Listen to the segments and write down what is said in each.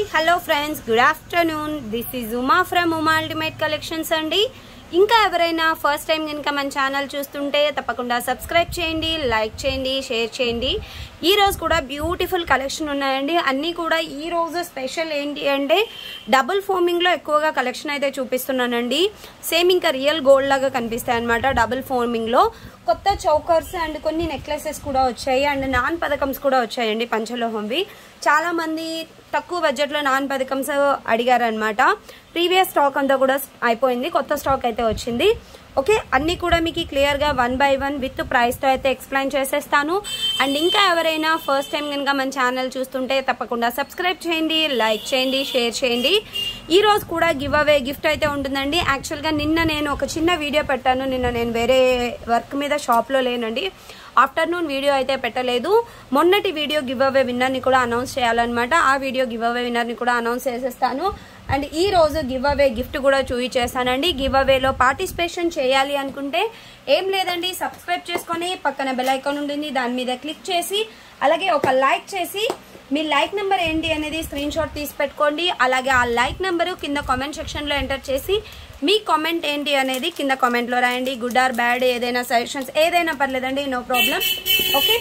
hello friends good afternoon this is Uma from Uma ultimate collections అండి ఇంకా ఎవరైనా ఫస్ట్ టైం కనుక మన ఛానల్ చూస్తుంటే తప్పకుండా సబ్స్క్రైబ్ చేయండి లైక్ చేయండి షేర్ చేయండి ఈ రోజు కూడా బ్యూటిఫుల్ కలెక్షన్ ఉన్నాయండి అన్నీ కూడా ఈ రోజు స్పెషల్ ఏంటి అంటే డబుల్ ఫోమింగ్లో ఎక్కువగా కలెక్షన్ అయితే చూపిస్తున్నానండి సేమ్ ఇంకా రియల్ గోల్డ్ లాగా కనిపిస్తాయి అనమాట డబుల్ ఫోమింగ్లో కొత్త చౌకర్స్ అండ్ కొన్ని నెక్లెసెస్ కూడా వచ్చాయి అండ్ నాన్ పథకమ్స్ కూడా వచ్చాయండి పంచలోహంవి చాలా మంది తక్కువ బడ్జెట్లో నాన్ పథకమ్స్ అడిగారనమాట ప్రీవియస్ స్టాక్ అంతా కూడా అయిపోయింది కొత్త స్టాక్ అయితే వచ్చింది ఓకే అన్నీ కూడా మీకు క్లియర్గా వన్ బై వన్ విత్ ప్రైస్తో అయితే ఎక్స్ప్లెయిన్ చేసేస్తాను అండ్ ఇంకా ఎవరైనా ఫస్ట్ టైం కనుక మన ఛానల్ చూస్తుంటే తప్పకుండా సబ్స్క్రైబ్ చేయండి లైక్ చేయండి షేర్ చేయండి ఈ రోజు కూడా గివ్ అవే గిఫ్ట్ అయితే ఉంటుందండి యాక్చువల్గా నిన్న నేను ఒక చిన్న వీడియో పెట్టాను నిన్న నేను వేరే వర్క్ మీద షాప్లో లేనండి ఆఫ్టర్నూన్ వీడియో అయితే పెట్టలేదు మొన్నటి వీడియో గివ్ అవే విన్నర్ని కూడా అనౌన్స్ చేయాలన్నమాట ఆ వీడియో గివ్ అవే విన్నర్ని కూడా అనౌన్స్ చేసేస్తాను అండ్ ఈ రోజు గివ్ అవే గిఫ్ట్ కూడా చూపించేస్తానండి గివ్ అవేలో పార్టిసిపేషన్ చేయాలి అనుకుంటే ఏం లేదండి సబ్స్క్రైబ్ చేసుకొని పక్కన బెల్ ఐకాన్ ఉంటుంది దాని మీద క్లిక్ చేసి అలాగే ఒక లైక్ చేసి మీ లైక్ నెంబర్ ఏంటి అనేది స్క్రీన్ షాట్ తీసి పెట్టుకోండి అలాగే ఆ లైక్ నెంబరు కింద కామెంట్ సెక్షన్లో ఎంటర్ చేసి మీ కామెంట్ ఏంటి అనేది కింద కామెంట్లో రాయండి గుడ్ ఆర్ బ్యాడ్ ఏదైనా సజెషన్స్ ఏదైనా పర్లేదండి no problem okay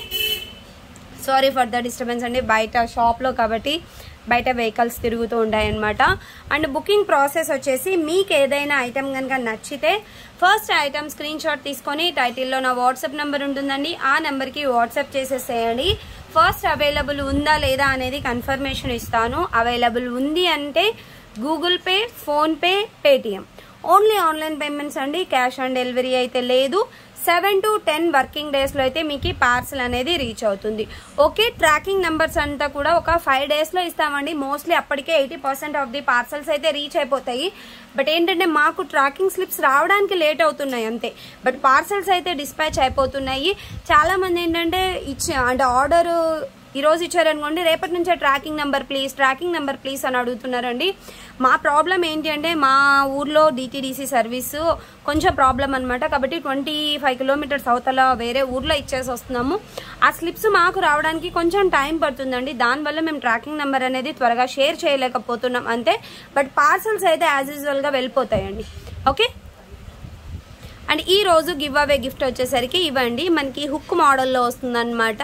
sorry for the disturbance అండి బయట షాప్లో కాబట్టి బయట వెహికల్స్ తిరుగుతూ ఉంటాయన్నమాట అండ్ బుకింగ్ ప్రాసెస్ వచ్చేసి మీకు ఏదైనా ఐటెం కనుక నచ్చితే ఫస్ట్ ఐటమ్ స్క్రీన్ షాట్ తీసుకొని టైటిల్లో నా వాట్సాప్ నెంబర్ ఉంటుందండి ఆ నెంబర్కి వాట్సాప్ చేసేసేయండి ఫస్ట్ అవైలబుల్ ఉందా లేదా అనేది కన్ఫర్మేషన్ ఇస్తాను అవైలబుల్ ఉంది అంటే Google Pay PhonePe Paytm only online payments అండి క్యాష్ ఆన్ డెలివరీ అయితే లేదు సెవెన్ టు టెన్ వర్కింగ్ డేస్లో అయితే మీకు పార్సల్ అనేది రీచ్ అవుతుంది ఓకే ట్రాకింగ్ నెంబర్స్ అంతా కూడా ఒక ఫైవ్ డేస్లో ఇస్తామండి మోస్ట్లీ అప్పటికే eighty percent of the parcels అయితే రీచ్ అయిపోతాయి బట్ ఏంటంటే మాకు ట్రాకింగ్ స్లిప్స్ రావడానికి లేట్ అవుతున్నాయి అంతే బట్ పార్సల్స్ అయితే డిస్పాచ్ అయిపోతున్నాయి చాలా మంది ఏంటంటే ఇచ్చి అంటే ఆర్డర్ ఈ రోజు ఇచ్చారనుకోండి రేపటి నుంచే tracking number please tracking number please అని అడుగుతున్నారండి మా ప్రాబ్లం ఏంటి అంటే మా ఊర్లో డిటీడీసీ సర్వీసు కొంచెం ప్రాబ్లం అనమాట కాబట్టి ట్వంటీ ఫైవ్ కిలోమీటర్స్ అవతల వేరే ఊర్లో ఇచ్చేసి వస్తున్నాము ఆ స్లిప్స్ మాకు రావడానికి కొంచెం టైం పడుతుందండి దానివల్ల మేము ట్రాకింగ్ నెంబర్ అనేది త్వరగా షేర్ చేయలేకపోతున్నాం అంతే బట్ పార్సల్స్ అయితే యాజ్ యూజువల్గా వెళ్ళిపోతాయండి ఓకే అండ్ ఈ రోజు గివ్ అవే గిఫ్ట్ వచ్చేసరికి ఇవ్వండి మనకి హుక్ మోడల్లో వస్తుందన్నమాట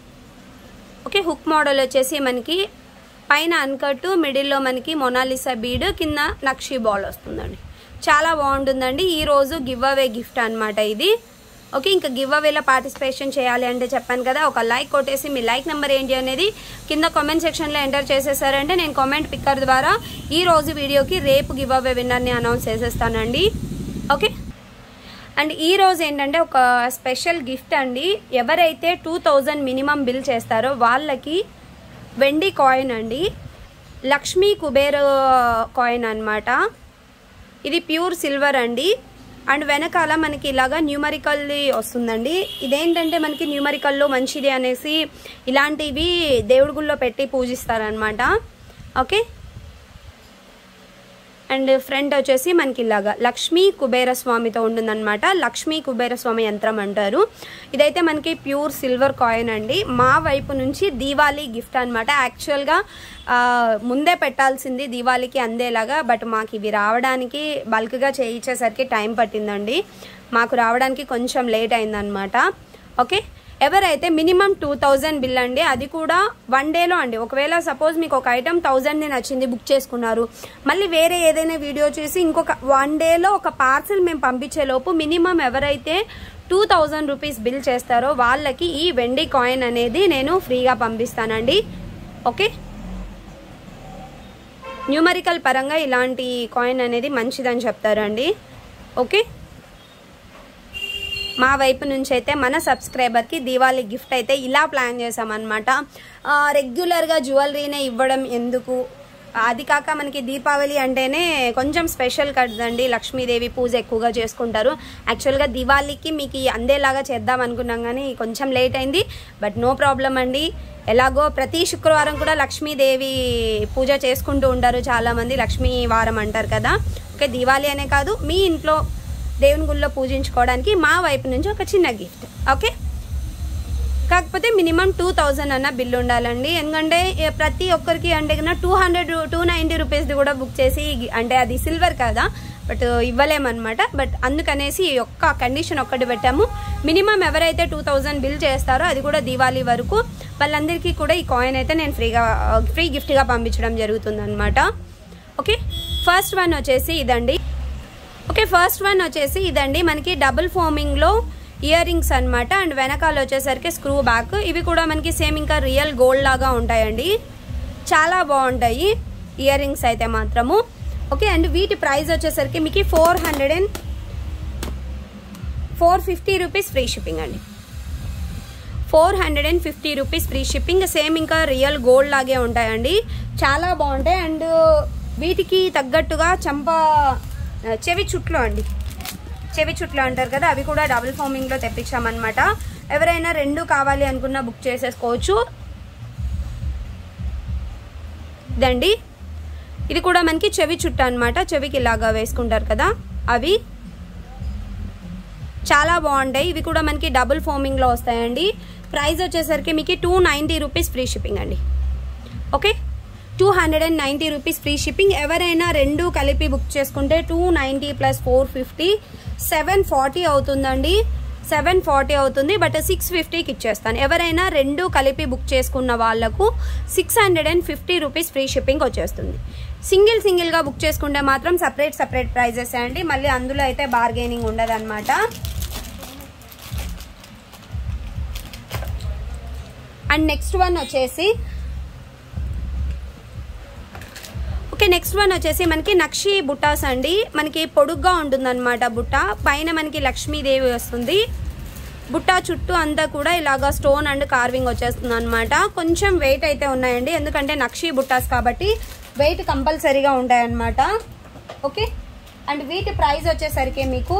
ఓకే హుక్ మోడల్ వచ్చేసి మనకి పైన అన్కట్ మిడిల్లో మనకి మొనాలిసా బీడ్ కింద నక్షి బాల్ వస్తుందండి చాలా బాగుంటుందండి ఈ రోజు గివ్ అవే గిఫ్ట్ అనమాట ఇది ఓకే ఇంకా గివ్ అవేలో పార్టిసిపేషన్ చేయాలి అంటే చెప్పాను కదా ఒక లైక్ కొట్టేసి మీ లైక్ నెంబర్ ఏంటి అనేది కింద కామెంట్ సెక్షన్లో ఎంటర్ చేసేసారంటే నేను కామెంట్ పిక్కర్ ద్వారా ఈ రోజు వీడియోకి రేపు గివ్ అవే విన్నర్ని అనౌన్స్ చేసేస్తానండి ఓకే అండ్ ఈ రోజు ఏంటంటే ఒక స్పెషల్ గిఫ్ట్ అండి ఎవరైతే టూ థౌజండ్ మినిమం బిల్ చేస్తారో వాళ్ళకి వెండి కాయిన్ అండి లక్ష్మీ కుబేర్ కాయిన్ అనమాట ఇది ప్యూర్ సిల్వర్ అండి అండ్ వెనకాల మనకి ఇలాగా న్యూమరికల్ది వస్తుందండి ఇదేంటంటే మనకి న్యూమరికల్లో మంచిది అనేసి ఇలాంటివి దేవుడి గుళ్ళో పెట్టి పూజిస్తారనమాట ఓకే అండ్ ఫ్రంట్ వచ్చేసి మనకి ఇలాగా లక్ష్మీ కుబేర స్వామితో ఉంటుందన్నమాట లక్ష్మీ కుబేర స్వామి యంత్రం అంటారు ఇదైతే మనకి ప్యూర్ సిల్వర్ కాయిన్ అండి మా వైపు నుంచి దీవాళీ గిఫ్ట్ అనమాట యాక్చువల్గా ముందే పెట్టాల్సింది దీవాళీకి అందేలాగా బట్ మాకు ఇవి రావడానికి బల్క్గా చేయించేసరికి టైం పట్టిందండి మాకు రావడానికి కొంచెం లేట్ అయిందనమాట ఓకే ఎవరైతే మినిమం టూ థౌజండ్ బిల్ అండి అది కూడా వన్ డేలో అండి ఒకవేళ సపోజ్ మీకు ఒక ఐటమ్ థౌజండ్ది నచ్చింది బుక్ చేసుకున్నారు మళ్ళీ వేరే ఏదైనా వీడియో చూసి ఇంకొక వన్ డేలో ఒక పార్సిల్ మేము పంపించేలోపు మినిమం ఎవరైతే టూ థౌజండ్ రూపీస్ బిల్ చేస్తారో వాళ్ళకి ఈ వెండి కాయిన్ అనేది నేను ఫ్రీగా పంపిస్తానండి ఓకే న్యూమరికల్ పరంగా ఇలాంటి కాయిన్ అనేది మంచిదని చెప్తారండి ఓకే మా వైపు నుంచి అయితే మన సబ్స్క్రైబర్కి దీవాళీ గిఫ్ట్ అయితే ఇలా ప్లాన్ చేసామన్నమాట రెగ్యులర్గా జ్యువెలరీనే ఇవ్వడం ఎందుకు అది కాక మనకి దీపావళి అంటేనే కొంచెం స్పెషల్ కదండి లక్ష్మీదేవి పూజ ఎక్కువగా చేసుకుంటారు యాక్చువల్గా దివాళీకి మీకు అందేలాగా చేద్దాం అనుకున్నాం కానీ కొంచెం లేట్ అయింది బట్ నో ప్రాబ్లం అండి ఎలాగో ప్రతి శుక్రవారం కూడా లక్ష్మీదేవి పూజ చేసుకుంటూ ఉంటారు చాలామంది లక్ష్మీ వారం అంటారు కదా ఓకే దివాళీ అనే కాదు మీ ఇంట్లో దేవుని గుళ్ళో పూజించుకోవడానికి మా వైపు నుంచి ఒక చిన్న గిఫ్ట్ ఓకే కాకపోతే మినిమం టూ థౌజండ్ అన్న బిల్ ఉండాలండి ఎందుకంటే ఏ, ప్రతి ఒక్కరికి అంటే కన్నా టూ హండ్రెడ్ టూ నైంటీ రూపీస్ది కూడా బుక్ చేసి అంటే అది సిల్వర్ కదా బట్ ఇవ్వలేమన్నమాట బట్ అందుకనేసి ఈ ఒక్క కండిషన్ ఒక్కటి పెట్టాము మినిమం ఎవరైతే టూ థౌజండ్ బిల్ చేస్తారో అది కూడా దివాళీ వరకు వాళ్ళందరికీ కూడా ఈ కాయిన్ అయితే నేను ఫ్రీగా ఫ్రీ గిఫ్ట్గా పంపించడం జరుగుతుంది అనమాట ఓకే ఫస్ట్ వన్ వచ్చేసి ఇదండి ఓకే ఫస్ట్ వన్ వచ్చేసి ఇదండి మనకి డబుల్ ఫోమింగ్లో ఇయర్ రింగ్స్ అనమాట అండ్ వెనకాల వచ్చేసరికి స్క్రూ బ్యాక్ ఇవి కూడా మనకి సేమ్ ఇంకా రియల్ గోల్డ్ లాగా ఉంటాయండి చాలా బాగుంటాయి ఇయర్ రింగ్స్ అయితే మాత్రము ఓకే అండ్ వీటి ప్రైస్ వచ్చేసరికి మీకు four hundred and four fifty rupees free shipping అండి four hundred and fifty rupees free shipping same ఇంకా రియల్ గోల్డ్ లాగే ఉంటాయండి చాలా బాగుంటాయి అండ్ వీటికి తగ్గట్టుగా చంప చెవి చుట్లు అండి చెవి చుట్లు అంటారు కదా అవి కూడా డబుల్ ఫార్మింగ్లో తెప్పించామన్నమాట ఎవరైనా రెండు కావాలి అనుకున్నా బుక్ చేసేసుకోవచ్చు ఇదండి ఇది కూడా మనకి చెవి చుట్ట అనమాట చెవికి ఇలాగా వేసుకుంటారు కదా అవి చాలా బాగుంటాయి ఇవి కూడా మనకి డబుల్ ఫోమింగ్లో వస్తాయండి ప్రైస్ వచ్చేసరికి మీకు two ninety rupees free shipping అండి okay two hundred and ninety rupees free shipping ఎవరైనా రెండు కలిపి బుక్ చేసుకుంటే two ninety plus four fifty seven forty అవుతుందండి సెవెన్ ఫార్టీ అవుతుంది బట్ సిక్స్ ఫిఫ్టీకి ఇచ్చేస్తాను ఎవరైనా రెండు కలిపి బుక్ చేసుకున్న వాళ్ళకు six hundred and fifty rupees free shipping వచ్చేస్తుంది సింగిల్ సింగిల్గా బుక్ చేసుకుంటే మాత్రం సపరేట్ సపరేట్ ప్రైజెస్ అండి మళ్ళీ అందులో అయితే బార్గెనింగ్ ఉండదన్నమాట అండ్ నెక్స్ట్ వన్ వచ్చేసి ఓకే నెక్స్ట్ వన్ వచ్చేసి మనకి నక్షి బుట్టాస్ అండి మనకి పొడుగ్గా ఉంటుందన్నమాట బుట్ట పైన మనకి లక్ష్మీదేవి వస్తుంది బుట్ట చుట్టూ అంతా కూడా ఇలాగా స్టోన్ అండ్ కార్వింగ్ వచ్చేస్తుంది అనమాట కొంచెం వెయిట్ అయితే ఉన్నాయండి ఎందుకంటే నక్షి బుట్టాస్ కాబట్టి వెయిట్ కంపల్సరీగా ఉంటాయన్నమాట ఓకే అండ్ వీటి ప్రైస్ వచ్చేసరికి మీకు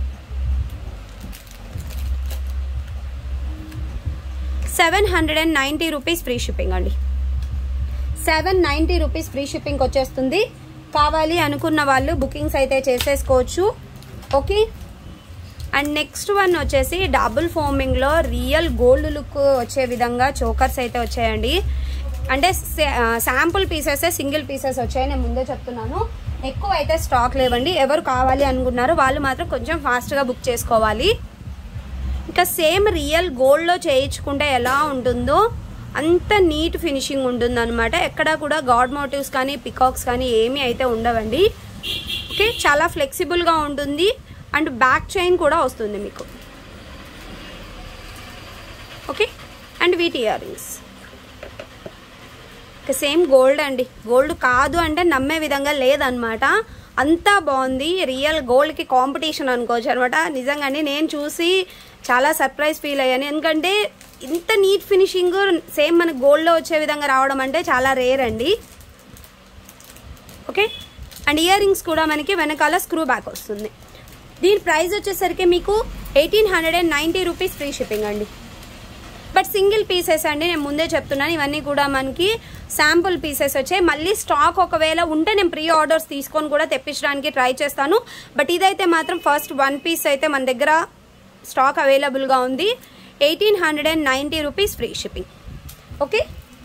seven hundred and ninety rupees free shipping అండి seven ninety rupees free shipping వచ్చేస్తుంది కావాలి అనుకున్న వాళ్ళు బుకింగ్స్ అయితే చేసేసుకోవచ్చు ఓకే అండ్ నెక్స్ట్ వన్ వచ్చేసి డబుల్ ఫోమింగ్లో రియల్ గోల్డ్ లుక్ వచ్చే విధంగా చోకర్స్ అయితే వచ్చాయండి అంటే శాంపుల్ పీసెస్ సింగిల్ పీసెస్ వచ్చాయి నేను ముందే చెప్తున్నాను ఎక్కువ అయితే స్టాక్ లేవండి ఎవరు కావాలి అనుకున్నారో వాళ్ళు మాత్రం కొంచెం ఫాస్ట్గా బుక్ చేసుకోవాలి ఇంకా సేమ్ రియల్ గోల్డ్లో చేయించుకుంటే ఎలా ఉంటుందో అంత నీట్ ఫినిషింగ్ ఉంటుందన్నమాట ఎక్కడ కూడా గాడ్ మోటివ్స్ కానీ పికాక్స్ కానీ ఏమీ అయితే ఉండవండి ఓకే చాలా ఫ్లెక్సిబుల్గా ఉంటుంది అండ్ బ్యాక్ చైన్ కూడా వస్తుంది మీకు ఓకే అండ్ వీటి ఇయర్ రింగ్స్ ఇక సేమ్ గోల్డ్ అండి గోల్డ్ కాదు అంటే నమ్మే విధంగా లేదనమాట అంతా బాగుంది రియల్ గోల్డ్కి కాంపిటీషన్ అనుకోవచ్చు అనమాట నిజంగానే నేను చూసి చాలా సర్ప్రైజ్ ఫీల్ అయ్యాను ఎందుకంటే ఇంత నీట్ ఫినిషింగ్ సేమ్ మన గోల్డ్లో వచ్చే విధంగా రావడం అంటే చాలా రేర్ అండి ఓకే అండ్ ఇయర్ రింగ్స్ కూడా మనకి వెనకాల స్క్రూ బ్యాక్ వస్తుంది దీని ప్రైస్ వచ్చేసరికి మీకు eighteen hundred and ninety rupees free shipping అండి బట్ సింగిల్ పీసెస్ అండి నేను ముందే చెప్తున్నాను ఇవన్నీ కూడా మనకి శాంపుల్ పీసెస్ వచ్చాయి మళ్ళీ స్టాక్ ఒకవేళ ఉంటే నేను ప్రీ ఆర్డర్స్ తీసుకొని కూడా తెప్పించడానికి ట్రై చేస్తాను బట్ ఇదైతే మాత్రం ఫస్ట్ వన్ పీస్ అయితే మన దగ్గర స్టాక్ అవైలబుల్గా ఉంది eighteen hundred and ninety rupees free shipping okay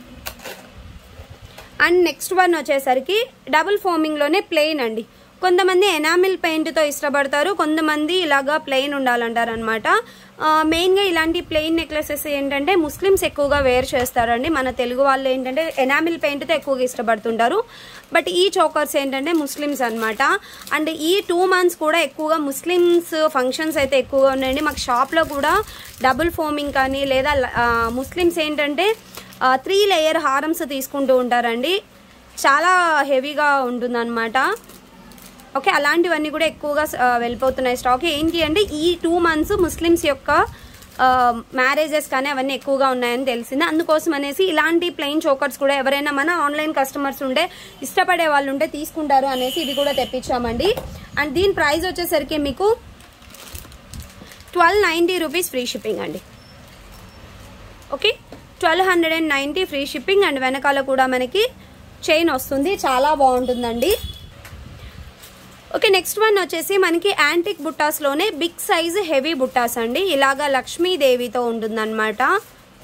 and next one వచ్చేసరికి డబుల్ ఫోమింగ్లోనే ప్లెయిన్ అండి కొంతమంది ఎనామిల్ పెయింట్తో ఇష్టపడతారు కొంతమంది ఇలాగా ప్లెయిన్ ఉండాలంటారు అనమాట మెయిన్గా ఇలాంటి ప్లెయిన్ నెక్లెసెస్ ఏంటంటే ముస్లిమ్స్ ఎక్కువగా వేర్ చేస్తారండి మన తెలుగు వాళ్ళు ఏంటంటే ఎనామిల్ పెయింట్తో ఎక్కువగా ఇష్టపడుతుంటారు బట్ ఈ చోకర్స్ ఏంటంటే ముస్లిమ్స్ అనమాట అండ్ ఈ టూ మంత్స్ కూడా ఎక్కువగా ముస్లిమ్స్ ఫంక్షన్స్ అయితే ఎక్కువగా ఉన్నాయండి మాకు షాప్లో కూడా డబుల్ ఫోమింగ్ కానీ లేదా ముస్లిమ్స్ ఏంటంటే త్రీ లేయర్ హారమ్స్ తీసుకుంటూ ఉంటారండి చాలా హెవీగా ఉంటుందన్నమాట ఓకే అలాంటివన్నీ కూడా ఎక్కువగా ఆ, వెళ్ళిపోతున్నాయి స్టాక్ ఏంటి అంటే ఈ టూ మంత్స్ ముస్లిమ్స్ యొక్క మ్యారేజెస్ కానీ అవన్నీ ఎక్కువగా ఉన్నాయని తెలిసింది అందుకోసం అనేసి ఇలాంటి ప్లెయిన్ చోకర్స్ కూడా ఎవరైనా మన ఆన్లైన్ కస్టమర్స్ ఉంటే ఇష్టపడే వాళ్ళు ఉంటే తీసుకుంటారు అనేసి ఇది కూడా తెప్పించామండి అండ్ దీని ప్రైస్ వచ్చేసరికి మీకు twelve ninety rupees free shipping అండి okay twelve hundred and ninety free shipping and వెనకాల కూడా మనకి చైన్ వస్తుంది చాలా బాగుంటుందండి ఓకే నెక్స్ట్ వన్ వచ్చేసి మనకి యాంటిక్ బుట్టాస్లోనే బిగ్ సైజ్ హెవీ బుట్టాస్ అండి ఇలాగా లక్ష్మీదేవితో ఉంటుందన్నమాట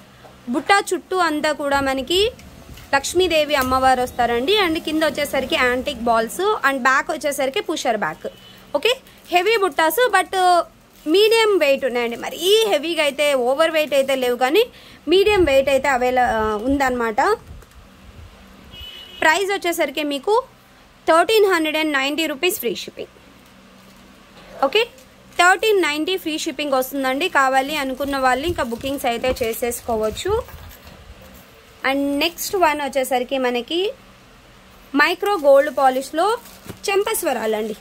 బుట్ట చుట్టూ అంతా కూడా మనకి లక్ష్మీదేవి అమ్మవారు వస్తారండి అండ్ కింద వచ్చేసరికి యాంటిక్ బాల్స్ అండ్ బ్యాక్ వచ్చేసరికి పుషర్ బ్యాక్ ఓకే హెవీ బుట్టాస్ బట్ మీడియం వెయిట్ ఉన్నాయండి మరి ఈ హెవీగా అయితే ఓవర్ వెయిట్ అయితే లేవు కానీ మీడియం వెయిట్ అయితే అవైల ఉందన్నమాట ప్రైస్ వచ్చేసరికి మీకు thirteen hundred and ninety rupees free shipping okay thirteen ninety free shipping వస్తుందండి కావాలి అనుకున్న వాళ్ళు ఇంకా బుకింగ్స్ అయితే చేసేసుకోవచ్చు అండ్ నెక్స్ట్ వన్ వచ్చేసరికి మనకి మైక్రో గోల్డ్ పాలిష్లో చెంపస్వరాలండి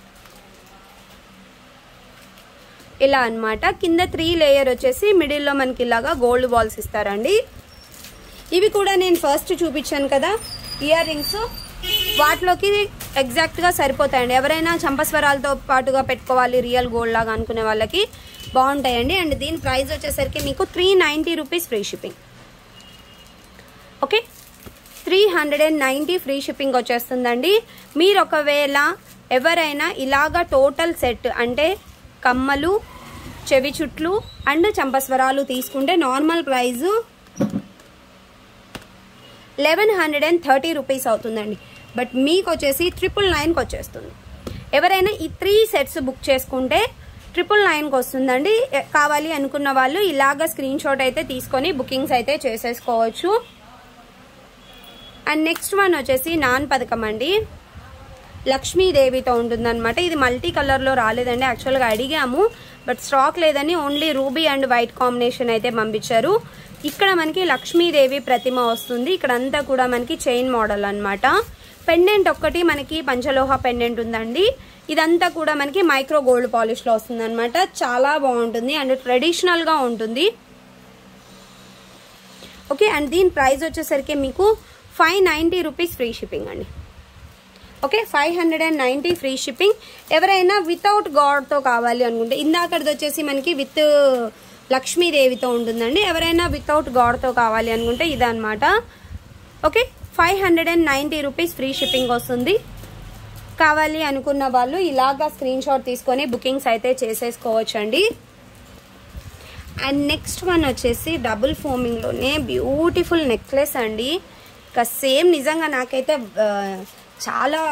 ఇలా అన్నమాట కింద త్రీ లేయర్ వచ్చేసి మిడిల్లో మనకి ఇలాగా గోల్డ్ బాల్స్ ఇస్తారండి ఇవి కూడా నేను ఫస్ట్ చూపించాను కదా ఇయర్ రింగ్స్ వాటిలోకి ఎగ్జాక్ట్గా సరిపోతాయండి ఎవరైనా చంపస్వరాలతో పాటుగా పెట్టుకోవాలి రియల్ గోల్డ్ లాగా అనుకునే వాళ్ళకి బాగుంటాయండి అండ్ దీని ప్రైస్ వచ్చేసరికి మీకు three ninety rupees free shipping okay three hundred and ninety free shipping వచ్చేస్తుందండి మీరు ఒకవేళ ఎవరైనా ఇలాగా టోటల్ సెట్ అంటే కమ్మలు చెవి చుట్లు అండ్ చంపస్వరాలు తీసుకుంటే normal price eleven hundred and thirty rupees అవుతుందండి బట్ మీకు వచ్చేసి ట్రిపుల్ నైన్కి వచ్చేస్తుంది ఎవరైనా ఈ త్రీ సెట్స్ బుక్ చేసుకుంటే ట్రిపుల్ నైన్కి వస్తుందండి ఎ- కావాలి అనుకున్న వాళ్ళు ఇలాగ స్క్రీన్ షాట్ అయితే తీసుకొని బుకింగ్స్ అయితే చేసేసుకోవచ్చు అండ్ నెక్స్ట్ వన్ వచ్చేసి నాన్ పథకం అండి లక్ష్మీదేవితో ఉంటుందన్నమాట ఇది మల్టీ కలర్లో రాలేదండి యాక్చువల్గా అడిగాము బట్ స్టాక్ లేదని only ruby and white combination అయితే పంపించారు ఇక్కడ మనకి లక్ష్మీదేవి ప్రతిమ వస్తుంది ఇక్కడ అంతా కూడా మనకి చైన్ మోడల్ అన్నమాట పెండెంట్ ఒక్కటి మనకి పంచలోహ పెండెంట్ ఉందండి ఇదంతా కూడా మనకి మైక్రో గోల్డ్ పాలిష్లో వస్తుంది అనమాట చాలా బాగుంటుంది అండ్ ట్రెడిషనల్గా ఉంటుంది ఓకే అండ్ దీని ప్రైస్ వచ్చేసరికి మీకు five ninety rupees free shipping అండి okay five hundred and ninety free shipping ఎవరైనా వితౌట్ గాడ్తో కావాలి అనుకుంటే ఇందాకది వచ్చేసి మనకి విత్ లక్ష్మీదేవితో ఉంటుందండి ఎవరైనా వితౌట్ గాడ్తో కావాలి అనుకుంటే ఇదన్నమాట okay five hundred and ninety rupees free shipping వస్తుంది కావాలి అనుకున్న వాళ్ళు ఇలాగా స్క్రీన్ షాట్ తీసుకొని బుకింగ్స్ అయితే చేసేసుకోవచ్చు అండి అండ్ నెక్స్ట్ వన్ వచ్చేసి డబుల్ ఫోమింగ్లోనే బ్యూటిఫుల్ నెక్లెస్ అండి ఇంకా సేమ్ నిజంగా నాకైతే ఆ, చాలా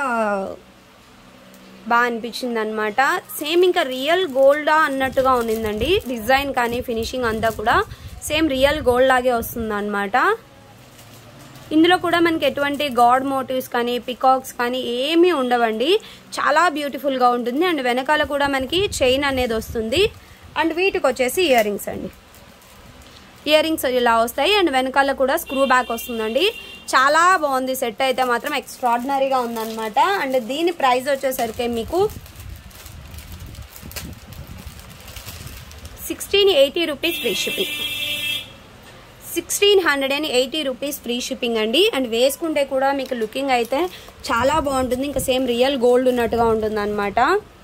బాగా అనిపించింది అనమాట సేమ్ ఇంకా రియల్ గోల్డా అన్నట్టుగా ఉన్నిందండి డిజైన్ కానీ ఫినిషింగ్ అంతా కూడా సేమ్ రియల్ గోల్డ్ లాగే వస్తుంది అనమాట ఇందులో కూడా మనకి ఎటువంటి గాడ్ మోటివ్స్ కానీ పికాక్స్ కానీ ఏమీ ఉండవండి చాలా బ్యూటిఫుల్గా ఉంటుంది అండ్ వెనకాల కూడా మనకి చైన్ అనేది వస్తుంది అండ్ వీటికి వచ్చేసి ఇయర్ రింగ్స్ అండి ఇయర్ రింగ్స్ ఇలా వస్తాయి అండ్ వెనకాల కూడా స్క్రూ బ్యాక్ వస్తుందండి చాలా బాగుంది సెట్ అయితే మాత్రం ఎక్స్ట్రాడినరీగా ఉందన్నమాట అండ్ దీని ప్రైస్ వచ్చేసరికి మీకు sixteen eighty rupees free shipping sixteen hundred and eighty rupees free shipping అండి అండ్ వేసుకుంటే కూడా మీకు లుకింగ్ అయితే చాలా బాగుంటుంది ఇంకా సేమ్ రియల్ గోల్డ్ ఉన్నట్టుగా ఉంటుంది అనమాట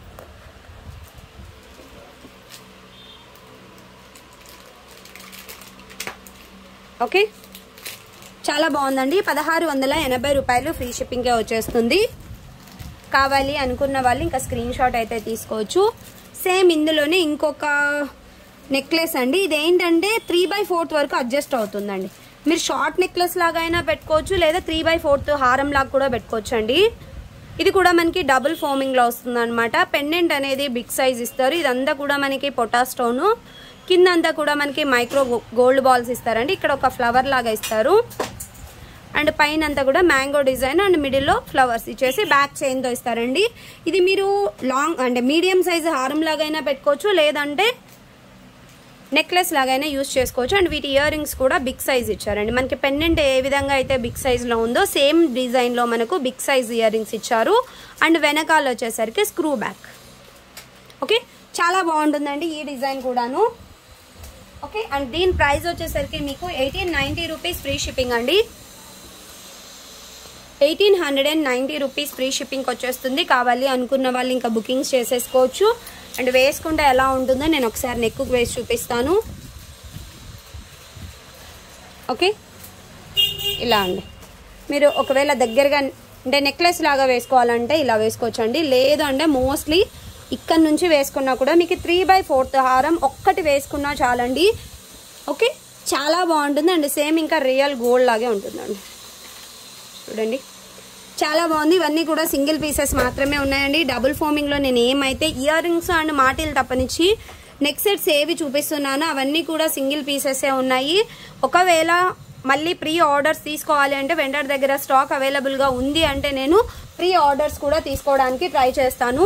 ఓకే చాలా బాగుందండి పదహారు వందల ఎనభై రూపాయలు ఫ్రీ షిప్పింగ్కే వచ్చేస్తుంది కావాలి అనుకున్న వాళ్ళు ఇంకా స్క్రీన్ షాట్ అయితే తీసుకోవచ్చు సేమ్ ఇందులోనే ఇంకొక నెక్లెస్ అండి ఇదేంటంటే త్రీ బై ఫోర్త్ వరకు అడ్జస్ట్ అవుతుందండి మీరు షార్ట్ నెక్లెస్ లాగా అయినా పెట్టుకోవచ్చు లేదా త్రీ బై ఫోర్త్ హారం లాగా కూడా పెట్టుకోవచ్చు అండి ఇది కూడా మనకి డబుల్ ఫోమింగ్లో వస్తుంది అనమాట పెండెంట్ అనేది బిగ్ సైజ్ ఇస్తారు ఇదంతా కూడా మనకి పొటా స్టోను కింద అంతా కూడా మనకి మైక్రో గోల్డ్ బాల్స్ ఇస్తారండి ఇక్కడ ఒక ఫ్లవర్ లాగా ఇస్తారు అండ్ పైన అంతా కూడా మ్యాంగో డిజైన్ అండ్ మిడిల్లో ఫ్లవర్స్ ఇచ్చేసి బ్యాక్ చైన్తో ఇస్తారండి ఇది మీరు లాంగ్ అంటే మీడియం సైజ్ హారం లాగైనా పెట్టుకోవచ్చు లేదంటే నెక్లెస్ లాగైనా యూస్ చేసుకోవచ్చు అండ్ వీటి ఇయర్ రింగ్స్ కూడా బిగ్ సైజ్ ఇచ్చారండి మనకి పెండెంట్ ఏ విధంగా అయితే బిగ్ సైజ్లో ఉందో సేమ్ డిజైన్లో మనకు బిగ్ సైజ్ ఇయర్ రింగ్స్ ఇచ్చారు అండ్ వెనకాల వచ్చేసరికి స్క్రూ బ్యాక్ ఓకే చాలా బాగుంటుందండి ఈ డిజైన్ కూడాను ఓకే అండ్ దీని ప్రైస్ వచ్చేసరికి మీకు eighteen ninety rupees free shipping అండి eighteen hundred and ninety rupees free shipping వచ్చేస్తుంది కావాలి అనుకున్న వాళ్ళు ఇంకా బుకింగ్స్ చేసేసుకోవచ్చు అండ్ వేసుకుంటే ఎలా ఉంటుందో నేను ఒకసారి నెక్కు వేసి చూపిస్తాను ఓకే ఇలా అండి మీరు ఒకవేళ దగ్గరగా అంటే నెక్లెస్ లాగా వేసుకోవాలంటే ఇలా వేసుకోవచ్చు అండి లేదు అంటే మోస్ట్లీ ఇక్కడ నుంచి వేసుకున్నా కూడా మీకు త్రీ బై ఫోర్త్ హారం ఒక్కటి వేసుకున్నా చాలండి ఓకే చాలా బాగుంటుంది అండ్ సేమ్ ఇంకా రియల్ గోల్డ్ లాగే ఉంటుందండి చూడండి చాలా బాగుంది ఇవన్నీ కూడా సింగిల్ పీసెస్ మాత్రమే ఉన్నాయండి డబుల్ ఫోమింగ్లో నేను ఏమైతే ఇయర్ రింగ్స్ అండ్ మాటిల్ తప్పనిచ్చి నెక్ సెట్స్ ఏవి చూపిస్తున్నానో అవన్నీ కూడా సింగిల్ పీసెసే ఉన్నాయి ఒకవేళ మళ్ళీ ప్రీ ఆర్డర్స్ తీసుకోవాలి అంటే వెండర్ దగ్గర స్టాక్ అవైలబుల్గా ఉంది అంటే నేను ప్రీ ఆర్డర్స్ కూడా తీసుకోవడానికి ట్రై చేస్తాను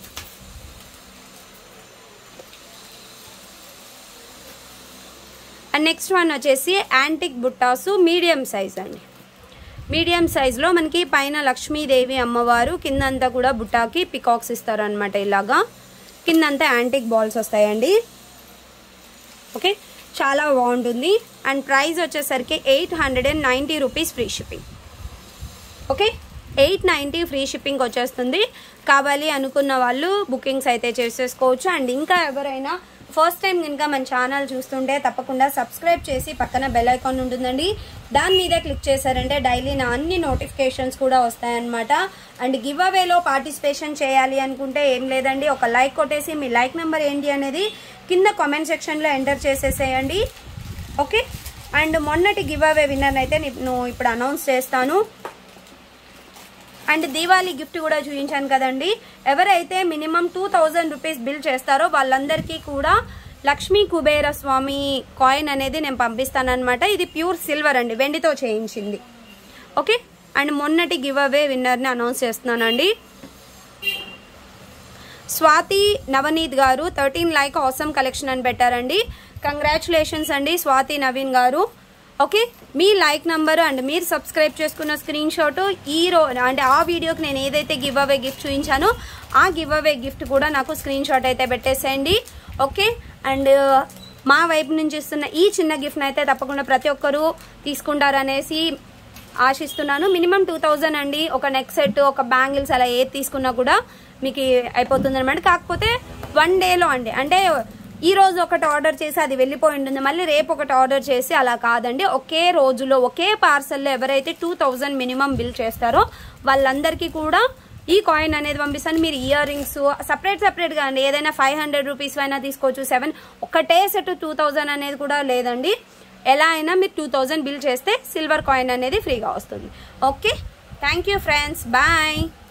అండ్ నెక్స్ట్ వన్ వచ్చేసి యాంటిక్ బుట్టాసు మీడియం సైజ్ అండి మీడియం సైజులో మనకి పైన లక్ష్మీదేవి అమ్మవారు కిందంతా కూడా బుట్టాకి పికాక్స్ ఇస్తారనమాట ఇలాగా కిందంతా యాంటిక్ బాల్స్ వస్తాయండి ఓకే చాలా బాగుంటుంది అండ్ ప్రైస్ వచ్చేసరికి eight hundred and ninety rupees free shipping okay eight ninety free shipping వచ్చేస్తుంది కావాలి అనుకున్న వాళ్ళు బుకింగ్స్ అయితే చేసేసుకోవచ్చు అండ్ ఇంకా ఎవరైనా ఫస్ట్ టైం కనుక మన ఛానల్ చూస్తుంటే తప్పకుండా సబ్స్క్రైబ్ చేసి పక్కన బెల్ ఐకాన్ ఉంటుందండి దాని మీద క్లిక్ చేశారంటే డైలీ నా అన్ని నోటిఫికేషన్స్ కూడా వస్తాయన్నమాట అండ్ గివ్ అవేలో పార్టిసిపేషన్ చేయాలి అనుకుంటే ఏం లేదండి ఒక లైక్ కొట్టేసి మీ లైక్ నెంబర్ ఏంటి అనేది కింద కామెంట్ సెక్షన్లో ఎంటర్ చేసేసేయండి ఓకే అండ్ మొన్నటి గివ్ అవే విన్నర్ అయితే నేను ఇప్పుడు అనౌన్స్ చేస్తాను అండ్ దీవాళీ గిఫ్ట్ కూడా చూపించాను కదండి ఎవరైతే minimum two thousand rupees bill చేస్తారో వాళ్ళందరికీ కూడా లక్ష్మీ కుబేర స్వామి కాయిన్ అనేది నేను పంపిస్తానమాట ఇది ప్యూర్ సిల్వర్ అండి వెండితో చేయించింది ఓకే అండ్ మొన్నటి గివ్ అవే విన్నర్ని అనౌన్స్ చేస్తున్నానండి స్వాతి నవనీత్ గారు థర్టీన్ లైక్ ఆసమ్ కలెక్షన్ అని పెట్టారండి కంగ్రాచులేషన్స్ అండి స్వాతి నవీన్ గారు ఓకే మీ లైక్ నంబర్ అండ్ మీరు సబ్స్క్రైబ్ చేసుకున్న స్క్రీన్ షాట్ ఈ రో అంటే ఆ వీడియోకి నేను ఏదైతే గివ్ అవే గిఫ్ట్ చూపించానో ఆ గివ్ అవే గిఫ్ట్ కూడా నాకు స్క్రీన్ షాట్ అయితే పెట్టేసేయండి ఓకే అండ్ మా వైపు నుంచి ఇస్తున్న ఈ చిన్న గిఫ్ట్ని అయితే తప్పకుండా ప్రతి ఒక్కరూ తీసుకుంటారనేసి ఆశిస్తున్నాను మినిమం టూ థౌజండ్ అండి ఒక నెక్ సెట్ ఒక బ్యాంగిల్స్ అలా ఏది తీసుకున్నా కూడా మీకు అయిపోతుంది అనమాట కాకపోతే వన్ డేలో అండి అంటే ఈ రోజు ఒకటి ఆర్డర్ చేసి అది వెళ్ళిపోయి ఉంటుంది మళ్ళీ రేపు ఒకటి ఆర్డర్ చేసి అలా కాదండి ఒకే రోజులో ఒకే పార్సల్లో ఎవరైతే టూ థౌజండ్ మినిమం బిల్ చేస్తారో వాళ్ళందరికీ కూడా ఈ కాయిన్ అనేది పంపిస్తాను మీరు ఇయర్ రింగ్స్ సపరేట్ సపరేట్గా అండి ఏదైనా ఫైవ్ హండ్రెడ్ రూపీస్ అయినా తీసుకోవచ్చు సెవెన్ ఒకటే సెట్ టూ థౌజండ్ అనేది కూడా లేదండి ఎలా అయినా మీరు టూ థౌజండ్ బిల్ చేస్తే సిల్వర్ కాయిన్ అనేది ఫ్రీగా వస్తుంది okay thank you friends bye